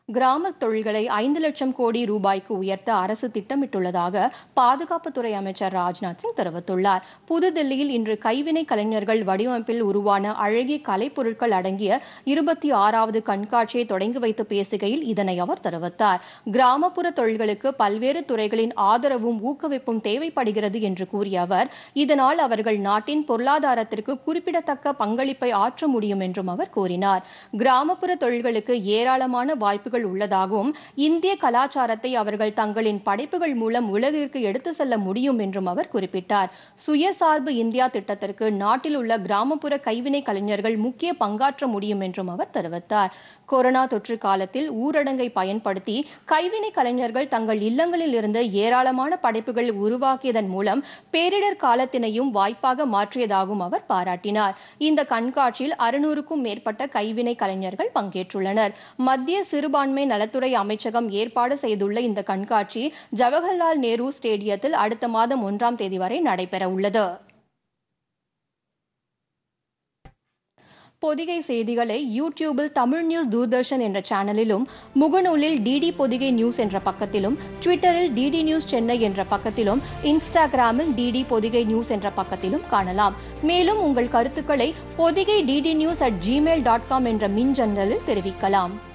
கிராமத் தொழில்களை ஐந்து லட்சம் கோடி ரூபாய்க்கு உயர்த்த அரசு திட்டமிட்டுள்ளதாக பாதுகாப்புத்துறை அமைச்சர் ராஜ்நாத் சிங் தெரிவித்துள்ளார் புதுதில்லியில் இன்று கைவினை கலைஞர்கள் வடிவமைப்பில் உருவான அழகிய கலைப்பொருட்கள் அடங்கிய இருபத்தி ஆறாவது கண்காட்சியை தொடங்கி வைத்து பேசுகையில் இதனை அவர் தெரிவித்தார் கிராமப்புற தொழில்களுக்கு பல்வேறு துறைகளின் ஆதரவும் ஊக்குவிப்பும் தேவைப்படுகிறது என்று கூறிய அவர் இதனால் அவர்கள் நாட்டின் பொருளாதாரத்திற்கு குறிப்பிடத்தக்க பங்களிப்பை ஆற்ற முடியும் என்றும் அவர் கூறினார் கிராமப்புற தொழில்களுக்கு ஏராளமான வாய்ப்புகள் உள்ளதாகவும் இந்திய கலாச்சாரத்தை அவர்கள் தங்களின் படைப்புகள் மூலம் உலகிற்கு எடுத்து செல்ல முடியும் என்றும் அவர் குறிப்பிட்டார் சுயசார்பு இந்தியா திட்டத்திற்கு நாட்டில் உள்ள கிராமப்புற கைவினை கலைஞர்கள் முக்கிய பங்காற்ற முடியும் என்றும் அவர் தெரிவித்தார் கொரோனா தொற்று காலத்தில் ஊரடங்கை பயன்படுத்தி கைவினை கலைஞர்கள் தங்கள் இல்லங்களில் இருந்து ஏராளமான படைப்புகள் உருவாக்கியதன் மூலம் பேரிடர் காலத்தினையும் வாய்ப்பாக மாற்றியதாகவும் அவர் பாராட்டினார் இந்த கண்காட்சியில் அறுநூறுக்கும் மேற்பட்ட கைவினை கலைஞர்கள் பங்கேற்றுள்ளனர் மத்திய சிறுபான்மை நலத்துறை அமைச்சகம் ஏற்பாடு செய்துள்ள இந்த கண்காட்சி ஜவஹர்லால் நேரு ஸ்டேடியத்தில் அடுத்த மாதம் ஒன்றாம் தேதி வரை நடைபெற உள்ளது பொதிகை செய்திகளை யூடியூபில் தமிழ் நியூஸ் தூர்தர்ஷன் என்ற சேனலிலும் முகநூலில் டிடி பொதிகை நியூஸ் என்ற பக்கத்திலும் ட்விட்டரில் டிடி நியூஸ் சென்னை என்ற பக்கத்திலும் இன்ஸ்டாகிராமில் டிடி பொதிகை நியூஸ் என்ற பக்கத்திலும் காணலாம் மேலும் உங்கள் கருத்துக்களை Podhigai DD news at Gmail dot com என்ற மின் ஜன்னலில் தெரிவிக்கலாம்